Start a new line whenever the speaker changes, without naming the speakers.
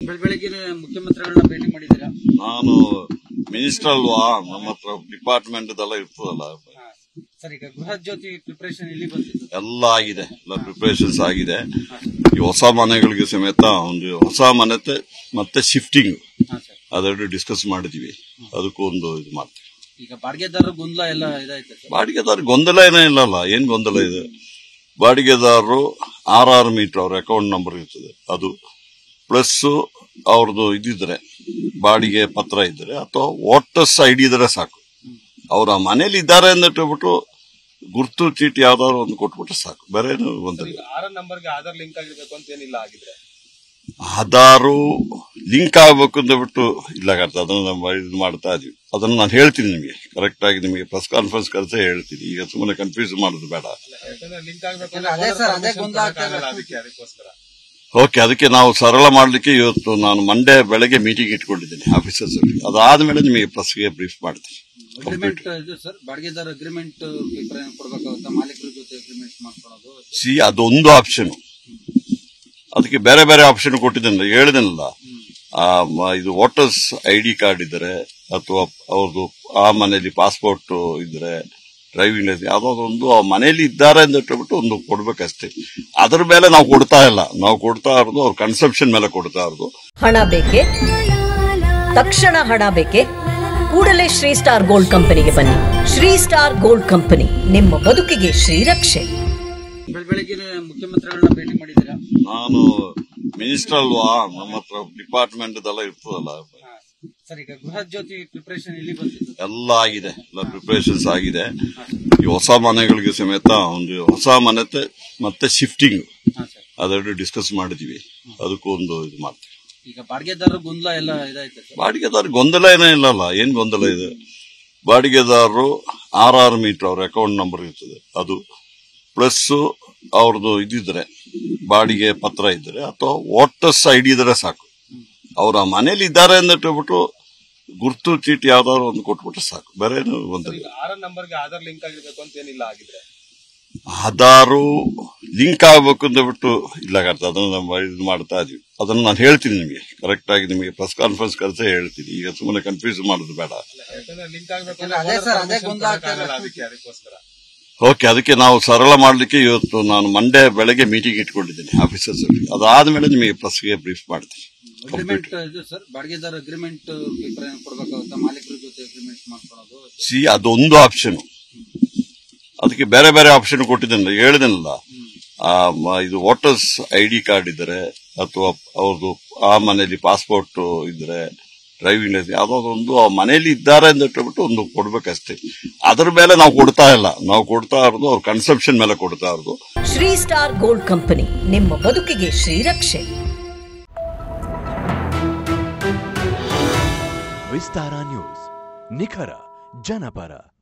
ಬೆಳ ಬೆಳಗ್ಗೆ ಮುಖ್ಯಮಂತ್ರಿಗಳನ್ನ ಭೇಟಿ ಮಾಡಿದ್ದೀರಾ
ನಾನು ಮಿನಿಸ್ಟರ್ ಅಲ್ವಾ ನಮ್ಮ ಹತ್ರ ಡಿಪಾರ್ಟ್ಮೆಂಟ್ ಎಲ್ಲ ಇರ್ತದಲ್ಲ
ಹಾ. ಸರ್ ಈಗ ಗೃಹ ಜ್ಯೋತಿ ಪ್ರಿಪರೇಷನ್ ಇಲ್ಲಿ ಬಂದಿದ್ದು
ಎಲ್ಲ ಆಗಿದೆ ಎಲ್ಲ ಪ್ರಿಪರೇಷನ್ಸ್ ಆಗಿದೆ ಈ ಹೊಸ ಮನೆಗಳಿಗೆ ಸಮೇತ ಒಂದು ಹೊಸ ಮನೆ ಮತ್ತೆ ಶಿಫ್ಟಿಂಗ್
ಹಾ ಸರ್
ಅದೆರಡು ಡಿಸ್ಕಸ್ ಮಾಡಿದೀವಿ ಅದಕ್ಕೂ ಒಂದು ಇದು ಮಾಡ್ತೀವಿ
ಈಗ ಬಾಡಿಗೆದಾರರು ಗೊಂದಲ ಎಲ್ಲ ಇದಾಯ್ತು ಸರ್
ಬಾಡಿಗೆದಾರ ಗೊಂದಲ ಏನೇ ಇಲ್ಲಲ್ಲ ಏನ್ ಗೊಂದಲ ಇದೆ ಬಾಡಿಗೆದಾರರು ಆರ್ ಆರ್ ಮೀಟರ್ ಅವ್ರ ಅಕೌಂಟ್ ನಂಬರ್ ಇರ್ತದೆ ಅದು ಪ್ಲಸ್ ಅವ್ರದ್ದು ಇದಿದ್ರೆ ಬಾಡಿಗೆ ಪತ್ರ ಇದ್ರೆ ಅಥವಾ ವೋಟರ್ಸ್ ಐ ಡಿ ಇದ್ರೆ ಸಾಕು ಅವ್ರ ಮನೇಲಿ ಇದ್ದಾರೆ ಅಂತ ಹೇಳ್ಬಿಟ್ಟು ಗುರ್ತು ಚೀಟಿ ಯಾವ್ದಾದ್ರು ಒಂದು ಕೊಟ್ಬಿಟ್ರೆ ಸಾಕು ಬೇರೆ ಏನು ಗೊಂದಲ ಇಲ್ಲ.
ಆರ್ ನಂಬರ್ಗೆ ಆಧಾರ್ ಲಿಂಕ್ ಆಗಿರ್ಬೇಕು ಅಂತ ಏನಿಲ್ಲ ಆಗಿದ್ರೆ
ಆಧಾರು ಲಿಂಕ್ ಆಗ್ಬೇಕು ಅಂತ ಬಿಟ್ಟು ಇಲ್ಲ ಕರ್ತ ಅದನ್ನ ನಾವು ಇದು ಮಾಡ್ತಾ ಇದೀವಿ ಅದನ್ನ ನಾನು ಹೇಳ್ತೀನಿ ನಿಮಗೆ ಕರೆಕ್ಟ್ ಆಗಿ ನಿಮಗೆ ಪ್ರೆಸ್ ಕಾನ್ಫರೆನ್ಸ್ ಕರೆಸೇ ಹೇಳ್ತೀನಿ ಈಗ ಸುಮ್ಮನೆ ಕನ್ಫ್ಯೂಸ್ ಮಾಡೋದು ಬೇಡ
ಯಾಕಂದ್ರೆ ಲಿಂಕ್ ಆಗ್ಬೇಕು
ಇಲ್ಲ, ಅದೇ ಸರ್, ಅದೇ ಗೊಂದಲ ಆಗ್ತಾ ಇದೆ.
ಅದಕ್ಕೆ ಅದಕ್ಕೋಸ್ಕರ
ಓಕೆ ಅದಕ್ಕೆ ನಾವು ಸರಳ ಮಾಡಲಿಕ್ಕೆ ಇವತ್ತು ನಾನು ಮಂಡೇ ಬೆಳಗ್ಗೆ ಮೀಟಿಂಗ್ ಇಟ್ಕೊಂಡಿದ್ದೀನಿ ಆಫೀಸರ್ಸ್ ಅಲ್ಲಿ ಅದಾದ್ಮೇಲೆ ನಿಮಗೆ ಪ್ರೆಸ್ಗೆ ಬ್ರೀಫ್ ಮಾಡ್ತೀನಿ
ಅಗ್ರಿಮೆಂಟ್ ಇದು ಸರ್ ಬಾಡಿಗೆದಾರ ಅಗ್ರಿಮೆಂಟ್ ಕೊಡ್ಬೇಕಾಗುತ್ತೆ ಮಾಲೀಕರ ಜೊತೆ ಅಗ್ರಿಮೆಂಟ್ ಮಾಡ್ಕೊಳ್ಳೋದು
ಸಿ ಅದೊಂದು ಆಪ್ಷನ್ ಅದಕ್ಕೆ ಬೇರೆ ಬೇರೆ ಆಪ್ಷನ್ ಕೊಟ್ಟಿದ್ದೇನೆ ಹೇಳಿದೆನಲ್ಲ ಆ, ಮ- ಇದು ವೋಟರ್ಸ್ ಐ ಡಿ ಕಾರ್ಡ್ ಇದ್ರೆ ಅಥವಾ ಅವ್ರದ್ದು ಆ ಮನೆಯಲ್ಲಿ ಪಾಸ್ಪೋರ್ಟ್ ಇದ್ರೆ ಡ್ರೈವಿಂಗ್ ಲೈಸೆನ್ಸ್ ಯಾವ್ದಾದ್ರು ಒಂದು ಆ ಮನೆಯಲ್ಲಿ ಇದ್ದಾರೆ ಅಂತ ಹೇಳ್ಬಿಟ್ಟು ಒಂದು ಕೊಡ್ಬೇಕಷ್ಟೇ ಅದ್ರ ಮೇಲೆ ನಾವು ಕೊಡ್ತಾ ಇಲ್ಲ ನಾವು ಕೊಡ್ತಾ ಇರೋದು ಅವ್ರ ಕನ್ಸಂಪ್ಷನ್ ಮೇಲೆ ಕೊಡ್ತಾ ಇರೋದು
ಹಣ ಬೇಕೆ ತಕ್ಷಣ ಹಣ ಬೇಕೆ ಕೂಡಲೇ ಶ್ರೀ ಸ್ಟಾರ್ ಗೋಲ್ಡ್ ಕಂಪನಿಗೆ ಬನ್ನಿ ಶ್ರೀ ಸ್ಟಾರ್ ಗೋಲ್ಡ್ ಕಂಪನಿ ನಿಮ್ಮ ಬದುಕಿಗೆ ಶ್ರೀರಕ್ಷೆ
ಬೆಳ ಬೆಳಗ್ಗೆ ಮುಖ್ಯಮಂತ್ರಿಗಳನ್ನ ಭೇಟಿ ಮಾಡಿದ್ದೀರಾ
ನಾನು ಮಿನಿಸ್ಟರ್ ಅಲ್ವಾ ನಮ್ಮ ಹತ್ರ ಡಿಪಾರ್ಟ್ಮೆಂಟ್ ಎಲ್ಲ ಇರ್ತದಲ್ಲ
ಹಾ. ಸರ್ ಈಗ ಗೃಹ ಜ್ಯೋತಿ ಪ್ರಿಪರೇಷನ್ ಇಲ್ಲಿ ಬಂದಿದ್ದು
ಎಲ್ಲ ಆಗಿದೆ ಎಲ್ಲ ಪ್ರಿಪರೇಷನ್ಸ್ ಆಗಿದೆ ಈ ಹೊಸ ಮನೆಗಳಿಗೆ ಸಮೇತ ಒಂದು ಹೊಸ ಮನೆ ಮತ್ತೆ ಶಿಫ್ಟಿಂಗ್
ಹಾ ಸರ್
ಅದೆರಡು ಡಿಸ್ಕಸ್ ಮಾಡಿದೀವಿ ಅದಕ್ಕೂ ಒಂದು ಇದು ಮಾಡ್ತೀವಿ
ಈಗ ಬಾಡಿಗೆದಾರರು ಗೊಂದಲ ಎಲ್ಲ ಇದಾಯ್ತು ಸರ್
ಬಾಡಿಗೆದಾರ ಗೊಂದಲ ಏನೇ ಇಲ್ಲಲ್ಲ ಏನ್ ಗೊಂದಲ ಇದೆ ಬಾಡಿಗೆದಾರರು ಆರ್ ಆರ್ ಮೀಟರ್ ಅವ್ರ ಅಕೌಂಟ್ ನಂಬರ್ ಇರ್ತದೆ ಅದು ಪ್ಲಸ್ ಅವ್ರದ್ದು ಇದಿದ್ರೆ ಬಾಡಿಗೆ ಪತ್ರ ಇದ್ರೆ ಅಥವಾ ವೋಟರ್ಸ್ ಐ ಡಿ ಇದ್ರೆ ಸಾಕು ಅವ್ರ ಮನೇಲಿ ಇದ್ದಾರೆ ಅಂತ ಹೇಳ್ಬಿಟ್ಟು ಗುರ್ತು ಚೀಟಿ ಯಾವ್ದಾದ್ರು ಒಂದು ಕೊಟ್ಬಿಟ್ರೆ ಸಾಕು ಬೇರೆ ಏನು ಗೊಂದಲ ಇಲ್ಲ.
ಆರ್ ನಂಬರ್ಗೆ ಆಧಾರ್ ಲಿಂಕ್ ಆಗಿರ್ಬೇಕು ಅಂತ ಏನಿಲ್ಲ ಆಗಿದ್ರೆ
ಆಧಾರು ಲಿಂಕ್ ಆಗ್ಬೇಕು ಅಂತ ಬಿಟ್ಟು ಇಲ್ಲ ಕರ್ತ ಅದನ್ನ ನಾವು ಇದು ಮಾಡ್ತಾ ಇದೀವಿ ಅದನ್ನ ನಾನು ಹೇಳ್ತೀನಿ ನಿಮಗೆ ಕರೆಕ್ಟ್ ಆಗಿ ನಿಮಗೆ ಪ್ರೆಸ್ ಕಾನ್ಫರೆನ್ಸ್ ಕರೆಸೇ ಹೇಳ್ತೀನಿ ಈಗ ಸುಮ್ಮನೆ ಕನ್ಫ್ಯೂಸ್ ಮಾಡೋದು ಬೇಡ
ಯಾಕಂದ್ರೆ ಲಿಂಕ್ ಆಗ್ಬೇಕು
ಇಲ್ಲ, ಅದೇ ಸರ್, ಅದೇ ಗೊಂದಲ ಆಗ್ತಾ ಇದೆ.
ಅದಕ್ಕೆ ಅದಕ್ಕೋಸ್ಕರ
ಓಕೆ ಅದಕ್ಕೆ ನಾವು ಸರಳ ಮಾಡಲಿಕ್ಕೆ ಇವತ್ತು ನಾನು ಮಂಡೇ ಬೆಳಗ್ಗೆ ಮೀಟಿಂಗ್ ಇಟ್ಕೊಂಡಿದ್ದೀನಿ ಆಫೀಸರ್ಸ್ ಅಲ್ಲಿ ಅದಾದ್ಮೇಲೆ ನಿಮಗೆ ಪ್ರೆಸ್ಗೆ ಬ್ರೀಫ್ ಮಾಡ್ತೀನಿ
ಅಗ್ರಿಮೆಂಟ್ ಇದು ಸರ್ ಬಾಡಿಗೆದಾರ ಅಗ್ರಿಮೆಂಟ್ ಕೊಡ್ಬೇಕಾಗುತ್ತೆ ಮಾಲೀಕರ ಜೊತೆ ಅಗ್ರಿಮೆಂಟ್ ಮಾಡ್ಕೊಳ್ಳೋದು
ಸಿ ಅದೊಂದು ಆಪ್ಷನ್ ಅದಕ್ಕೆ ಬೇರೆ ಬೇರೆ ಆಪ್ಷನ್ ಕೊಟ್ಟಿದ್ದೇನೆ ಹೇಳಿದೆನಲ್ಲ ಆ, ಮ- ಇದು ವೋಟರ್ಸ್ ಐ ಡಿ ಕಾರ್ಡ್ ಇದ್ರೆ ಅಥವಾ ಅವ್ರದ್ದು ಆ ಮನೆಯಲ್ಲಿ ಪಾಸ್ಪೋರ್ಟ್ ಇದ್ರೆ ಡ್ರೈವಿಂಗ್ ಲೈಸೆನ್ಸ್ ಯಾವ್ದಾದ್ರು ಒಂದು ಆ ಮನೆಯಲ್ಲಿ ಇದ್ದಾರೆ ಅಂತ ಹೇಳ್ಬಿಟ್ಟು ಒಂದು ಕೊಡ್ಬೇಕಷ್ಟೇ ಅದ್ರ ಮೇಲೆ ನಾವು ಕೊಡ್ತಾ ಇಲ್ಲ ನಾವು ಕೊಡ್ತಾ ಇರೋದು ಅವ್ರ ಕನ್ಸಂಪ್ಷನ್ ಮೇಲೆ ಕೊಡ್ತಾ ಇರೋದು
ಶ್ರೀ ಸ್ಟಾರ್ ಗೋಲ್ಡ್ ಕಂಪನಿ ನಿಮ್ಮ ಬದುಕಿಗೆ ಶ್ರೀರಕ್ಷೆ
ವಿಸ್ತಾರ ನ್ಯೂಸ್ ನಿಖರ ಜನಪರ